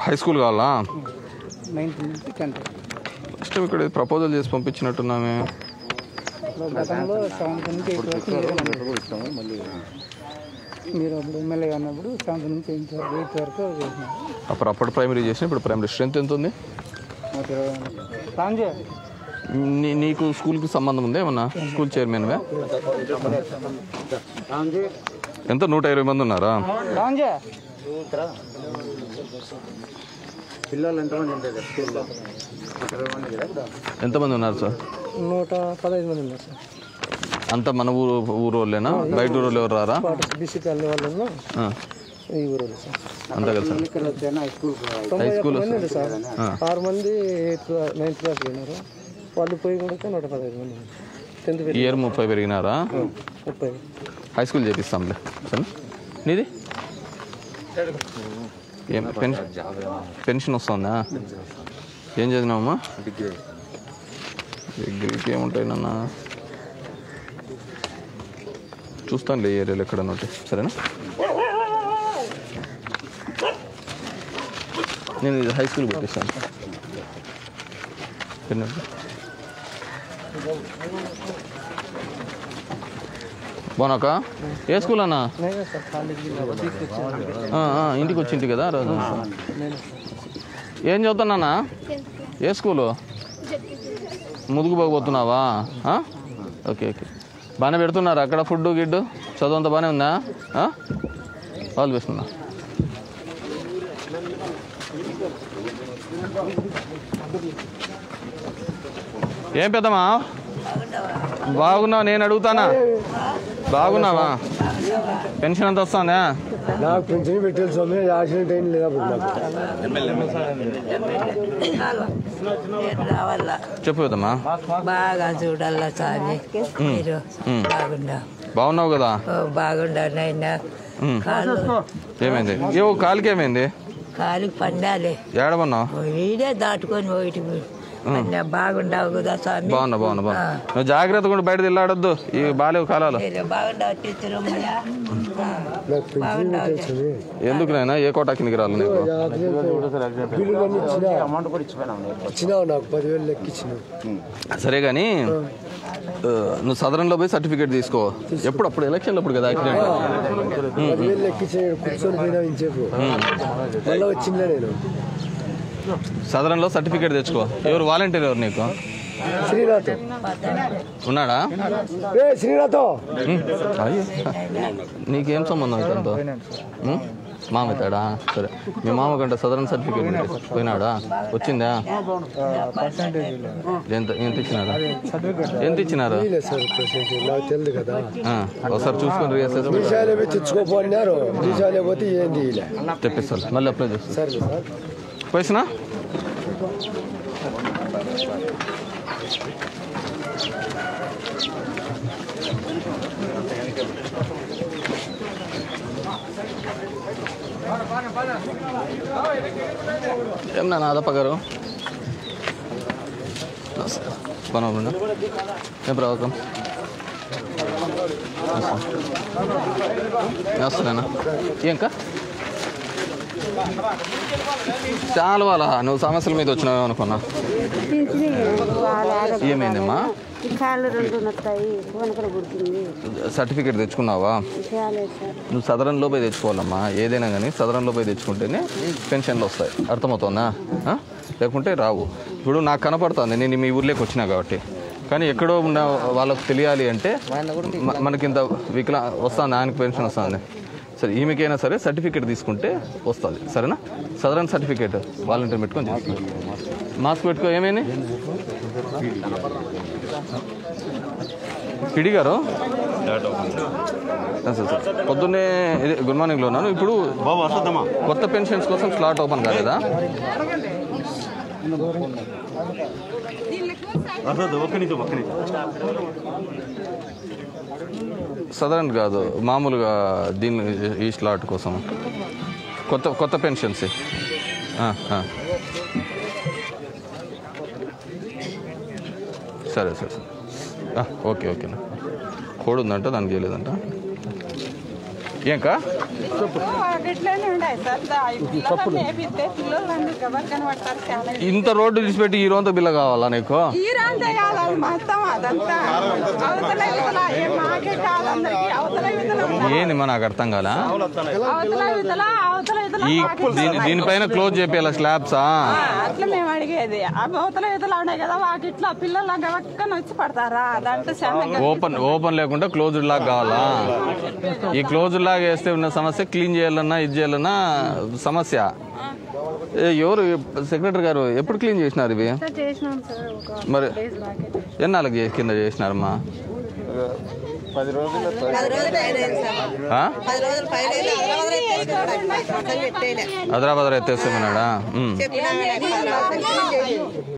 High school కావాలా ninth నుంచి tenth first ఇక్కడ ప్రపోజల్ చేసి పంపించినట్టున్నామే గతంలో సెవెంత్ నుంచి ఎయిత్ వరకు మీరే ఉన్నారు. మీరు అప్పుడు ఎమ్మెల్యే ఉన్నప్పుడు సెవెంత్ నుంచి ఎయిత్ వరకు ఎయిత్ వరకు చేసినారు అప్పుడు అప్పుడు ప్రైమరీ చేసిన ఇప్పుడు ప్రైమరీ స్ట్రెంత్ ఎంత ఉంది నూట ఇరవై మంది. రాంజే నీ- నీకు స్కూల్కి సంబంధం ఉందా ఏమన్నా స్కూల్ చైర్మన్గా ఎంత నూట ఇరవై మంది ఉన్నారా రాంజే పిల్లలు ఎంతమంది ఉంటారు స్కూల్లో ఎంతమంది ఉన్నారు సార్ నూట పదహైదు మంది ఉన్నారు సార్ అంత మన ఊరు ఊరు వాళ్ళేనా బయట ఊరు వాళ్ళు ఎవరు రారా బీసీ కాలనీ వాళ్ళు ఆ, ఈ ఊరు సార్ అంతే కదా సార్ ఇక్కడ వచ్చాను హై స్కూల్ తొంభై ఒక్క స్కూల్ మంది ఉంది సార్ ఆ. ఆరు మంది ఎయిత్ నైన్త్ క్లాస్ పోయినారు వాళ్ళు పోయి కూడా నూట పదహైదు మంది ఉన్నారు. టెన్త్ ఈ ఇయర్ ముప్పై పెరిగినారా ముప్పై హై స్కూల్ చేపిస్తాంలే సరే నీది ఏం పెన్షన్ పెన్షన్ వస్తుందా ఏం చదివినావమ్మా డిగ్రీ డిగ్రీకి ఏముంటాయి నాన్న చూస్తానులే ఈ ఏరియాలో ఎక్కడ ఉంటాయి సరేనా నేను ఇది హై స్కూల్ పెట్టిస్తాను ఎన్నండి? బాగున్నాక ఏ స్కూల్ అన్నా నేనే సార్ కాలేజీ తీసుకొచ్చాను ఆ, ఆ, ఇంటికి వచ్చింటి కదా ఆ రోజు ఏం చదువుతున్నా ఏ స్కూలు ముదుగు పోతున్నావా ఆ? ఓకే ఓకే బాగానే పెడుతున్నారు అక్కడ ఫుడ్ గిడ్డు చదువు అంతా బాగానే ఉందా ఆ? ఆల్ వేస్తున్నా ఏం పెద్దమ్మా బాగున్నావు నేను అడుగుతానా బాగున్నావా పెన్షన్ ఎంత వస్తుందా నాకు పెన్షన్ పెట్టాలి స్వామి యాక్సిడెంట్ అయింది లేదా అప్పుడు నాకు రావాలా చెప్పు పెద్దమ్మా బాగా చూడాలా స్వామి మీరు బాగుండా బాగున్నావు కదా ఓ బాగుండా నాయనా ఉమ్. కాళ్ళు ఏమైంది ఏ కాలుకి ఏమైంది కాలుకి పండాలి ఏడమన్నావు ఓ ఈడే దాటుకొని పోయిటి అన్న బాగుండావు కదా స్వామి బాగున్నా బాగున్నా బాగున్నా నువ్వు జాగ్రత్తగా ఉండి బయట తిల్లాడొద్దు ఈ బాలేవు కాలాలు మీరు బాగుండావు తిరుమలయా నాకు పెన్షన్ పెట్టాలి స్వామి ఎందుకు నాయనా ఏ కోటా కిందికి రాలి నీకు బిల్లులన్నీ ఇచ్చినా అమౌంట్ కూడా ఇచ్చిపోయినాం ఇచ్చినావు నాకు పదివేలు లెక్క ఇచ్చినావు సరే కానీ నువ్వు సదరంలో పోయి సర్టిఫికేట్ తీసుకో ఎప్పుడు అప్పుడు ఎలక్షన్లో అప్పుడు కదా యాక్సిడెంట్ పదివేలు లెక్క ఇచ్చి కూర్చొని పోయినా ఇంచేపు మళ్ళీ వచ్చిందా నేను సదరంలో సర్టిఫికేట్ తెచ్చుకో ఎవరు వాలంటీర్ ఎవరు నీకు శ్రీనాథ్ ఉన్నాడా ఏ శ్రీనాథ్ ఉమ్. అయ్యో నీకేం సంబంధం ఇతనితో ఉమ్? మామ ఇతాడా సరే మీ మామ కంటే సదరన్ సర్టిఫికేట్ ఉంది. పోయినాడా వచ్చిందా ఎంత ఎంత ఇచ్చినారు ఎంత ఇచ్చినారు లేదు సార్ ప్రెసిడెంట్ నాకు తెలియదు కదా ఆ, ఒకసారి చూసుకొని రీఅసెస్మెంట్ విషయాలు పోయి తెచ్చుకోపో అన్నారు విషయాలు పోతే ఏం తీయలే తెప్పిస్తాను మళ్ళీ అప్లై చేస్తాను సరే సార్ పోయిసినా ఏం నా నాదప్ప గారు బాగున్నా ఏం ప్రవాకం వస్తున్నానా ఏంకా చాలా వాళ్ళ నువ్వు సమస్యల మీద వచ్చినావు అనుకున్నా ఏమైందమ్మా కాళ్ళు రెండు నొత్తాయి వెనకలు పుడుతుంది సర్టిఫికేట్ తెచ్చుకున్నావా చాలేదు సార్ నువ్వు సదరంలో పోయి తెచ్చుకోవాలమ్మా ఏదైనా కానీ సదరంలో పోయి తెచ్చుకుంటేనే పెన్షన్లు వస్తాయి అర్థమవుతుందా ఆ? లేకుంటే రావు ఇప్పుడు నాకు కనపడుతుంది నేను మీ ఊర్లోకి వచ్చినా కాబట్టి కానీ ఎక్కడో ఉన్న వాళ్ళకు తెలియాలి అంటే మ- మనకింత వికలా వస్తుంది ఆయనకు పెన్షన్ వస్తుంది సరే ఈమెకైనా సరే సర్టిఫికేట్ తీసుకుంటే వస్తుంది సరేనా సదరన్ సర్టిఫికేట్ వాలంటీర్ పెట్టుకొని చేస్తుంది మాస్క్ పెట్టుకో ఏమైంది పిడి గారు సార్ సార్ పొద్దున్నే ఇది గుడ్ మార్నింగ్లో ఉన్నాను ఇప్పుడు బాబు వస్తుందమ్మా కొత్త పెన్షన్స్ కోసం స్లాట్ ఓపెన్ కాలేదా వస్తుంది ఒక్క నిమిషం ఒక్క నిమిషం సదరన్ కాదు మామూలుగా దీని ఈ స్లాట్ కోసం కొత్త కొత్త పెన్షన్స్ ఆ, ఆ. సరే సరే సరే ఆ, ఓకే ఓకేనా కోడ్ ఉందంట దానికి చేయలేదంట ఏంకా ఇట్లనే ఉండాయి సార్ దా- ఈ పిల్లలు నేపిస్తే పిల్లలు అందుకు ఎవరు కనబడతారు చాలా ఇంత రోడ్డు విడిచిపెట్టి ఈ రోజంతా బిల్ల కావాలా నీకు ఈ రాంతే కాదు మొత్తం అదంతా అవతల ఇవతల ఏ మాకే కాదు అందరికి అవతల ఇవతల ఏంది మా నాకు అర్థం కాలా అవతల ఇవతల అవతల ఇవతల ఈ మాకే దీని దీనిపైన క్లోజ్ చేపియాల స్లాబ్సా ఆ, అట్లా మేము అడిగేది ఆ అవతల ఇవతల ఉన్నాయి కదా వాకిట్లో పిల్లలు గవక్కన వచ్చి పడతారా అదంటే చాలా ఓపెన్ ఓపెన్ లేకుండా క్లోజ్డ్ లాగా కావాలా ఈ క్లోజ్డ్ లాగా వేస్తే ఉన్న సమస్య క్లీన్ చేయాలన్నా ఇది చేయాలన్నా సమస్య ఏ, ఎవరు సెక్రటరీ గారు ఎప్పుడు క్లీన్ చేసినారు ఇవి చేసినాం సార్ ఒక మరి ఎన్నాళ్ళకి చే- కింద చేసినారమ్మా పది రోజులు ఆ? హైదరాబాద్ ఎత్తేస్తామన్నాడా ఉమ్.